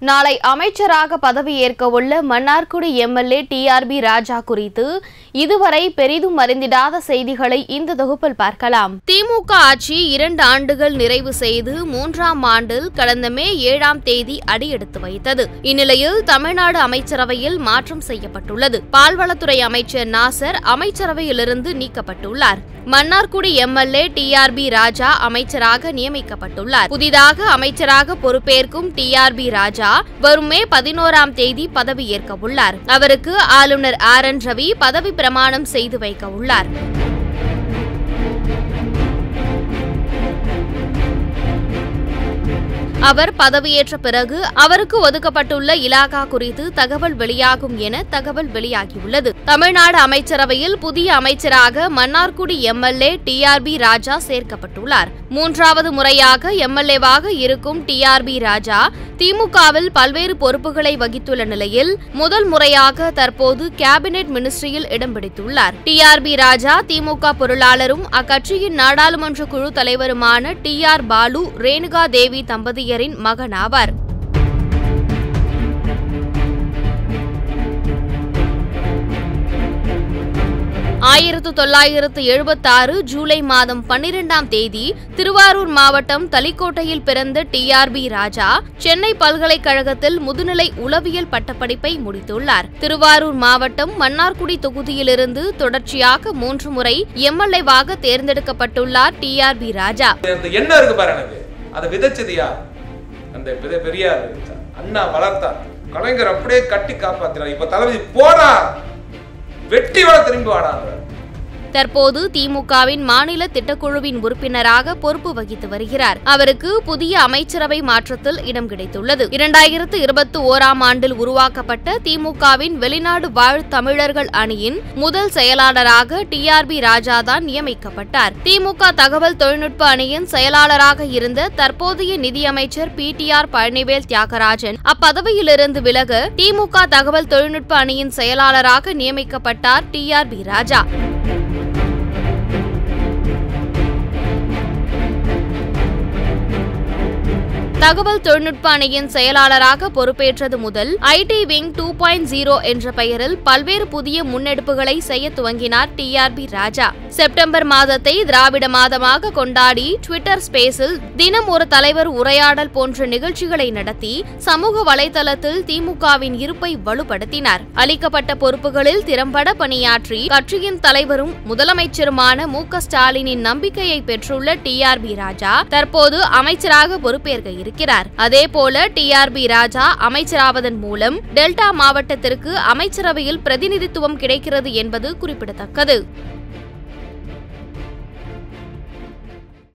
நாளை அமைச்சராக பதவியேற்க உள்ள மன்னார்குடி எம்எல்ஏ டிஆர்பி ராஜா குறித்து இதுவரை பெரிதும் அறிந்திடாத செய்திகளை இந்த தொகுப்பில் பார்க்கலாம் திமுக ஆட்சி இரண்டு ஆண்டுகள் நிறைவு செய்து மூன்றாம் ஆண்டில் கடந்த மே ஏழாம் தேதி அடியெடுத்து வைத்தது இந்நிலையில் தமிழ்நாடு அமைச்சரவையில் மாற்றம் செய்யப்பட்டுள்ளது பால்வளத்துறை அமைச்சர் நாசர் அமைச்சரவையிலிருந்து நீக்கப்பட்டுள்ளார் மன்னார்குடி எம்எல்ஏ டிஆர்பி ராஜா அமைச்சராக நியமிக்கப்பட்டுள்ளார் புதிதாக அமைச்சராக பொறுப்பேற்கும் டிஆர்பி ராஜா வரும் மே பதினோராம் தேதி பதவியேற்க உள்ளார் அவருக்கு ஆளுநர் ஆர் என் ரவி பதவி பிரமாணம் செய்து வைக்க உள்ளார் அவர் பதவியேற்ற பிறகு அவருக்கு ஒதுக்கப்பட்டுள்ள இலாகா குறித்து தகவல் வெளியாகும் என தகவல் வெளியாகியுள்ளது தமிழ்நாடு அமைச்சரவையில் புதிய அமைச்சராக மன்னார்குடி எம்எல்ஏ டிஆர்பி ராஜா சேர்க்கப்பட்டுள்ளார் மூன்றாவது முறையாக எம்எல்ஏவாக இருக்கும் டிஆர்பி ராஜா திமுகவில் பல்வேறு பொறுப்புகளை வகித்துள்ள நிலையில் முதல் முறையாக தற்போது கேபினெட் மினிஸ்ட்ரியில் இடம் பிடித்துள்ளார் டிஆர்பி ராஜா திமுக பொருளாளரும் அக்கட்சியின் நாடாளுமன்ற குழு தலைவருமான டி ஆர் பாலு ரேணுகா தேவி தம்பதியரின் மகனாவார் ஆயிரத்து தொள்ளாயிரத்து எழுபத்தாறு ஜூலை மாதம் பன்னிரெண்டாம் தேதி திருவாரூர் மாவட்டம் தலிக்கோட்டையில் பிறந்த டிஆர்பி ராஜா சென்னை பல்கலைக்கழகத்தில் முதுநிலை உளவியல் பட்டப்படிப்பை முடித்துள்ளார் திருவாரூர் மாவட்டம் மன்னார்குடி தொகுதியிலிருந்து தொடர்ச்சியாக மூன்று முறை எம்எல்ஏவாக தேர்ந்தெடுக்கப்பட்டுள்ளார் டிஆர்பி ராஜா அந்த எண்ணம் இருக்கு பாரு எனக்கு அதை விதைச்சது யார் அந்த விதை பெரியார் விதைச்சார். அண்ணா வளர்த்தார் கலைஞர் அப்படியே கட்டி காப்பாத்தினார் இப்ப தளபதி போடா வெட்டி வர திரும்பி வாடாங்க தற்போது திமுகவின் மாநில திட்டக்குழுவின் உறுப்பினராக பொறுப்பு வகித்து வருகிறார் அவருக்கு புதிய அமைச்சரவை மாற்றத்தில் இடம் கிடைத்துள்ளது இரண்டாயிரத்து இருபத்தி ஓராம் ஆண்டில் உருவாக்கப்பட்ட திமுகவின் வெளிநாடு வாழ் தமிழர்கள் அணியின் முதல் செயலாளராக டிஆர்பி ராஜா தான் நியமிக்கப்பட்டார் திமுக தகவல் தொழில்நுட்ப அணியின் செயலாளராக இருந்த தற்போதைய நிதியமைச்சர் P T R Palanivel Thiagarajan அப்பதவியிலிருந்து விலக திமுக தகவல் தொழில்நுட்ப அணியின் செயலாளராக நியமிக்கப்பட்டார் டிஆர்பி ராஜா தகவல் தொழில்நுட்ப அணியின் செயலாளராக பொறுப்பேற்றது முதல் IT wing two point zero என்ற பெயரில் பல்வேறு புதிய முன்னெடுப்புகளை செய்ய துவங்கினார் டிஆர்பி ராஜா செப்டம்பர் மாதத்தை திராவிட மாதமாக கொண்டாடி ட்விட்டர் ஸ்பேஸில் தினம் ஒரு தலைவர் உரையாடல் போன்ற நிகழ்ச்சிகளை நடத்தி சமூக வலைதளத்தில் திமுகவின் இருப்பை வலுப்படுத்தினார் அளிக்கப்பட்ட பொறுப்புகளில் திறம்பட பணியாற்றி கட்சியின் தலைவரும் முதலமைச்சருமான மு க ஸ்டாலினின் நம்பிக்கையை பெற்றுள்ள டிஆர்பி ராஜா தற்போது அமைச்சராக பொறுப்பேற்க இருக்கிறார் அதேபோல டிஆர்பி ராஜா அமைச்சராவதன் மூலம் டெல்டா மாவட்டத்திற்கு அமைச்சரவையில் பிரதிநிதித்துவம் கிடைக்கிறது என்பது குறிப்பிடத்தக்கது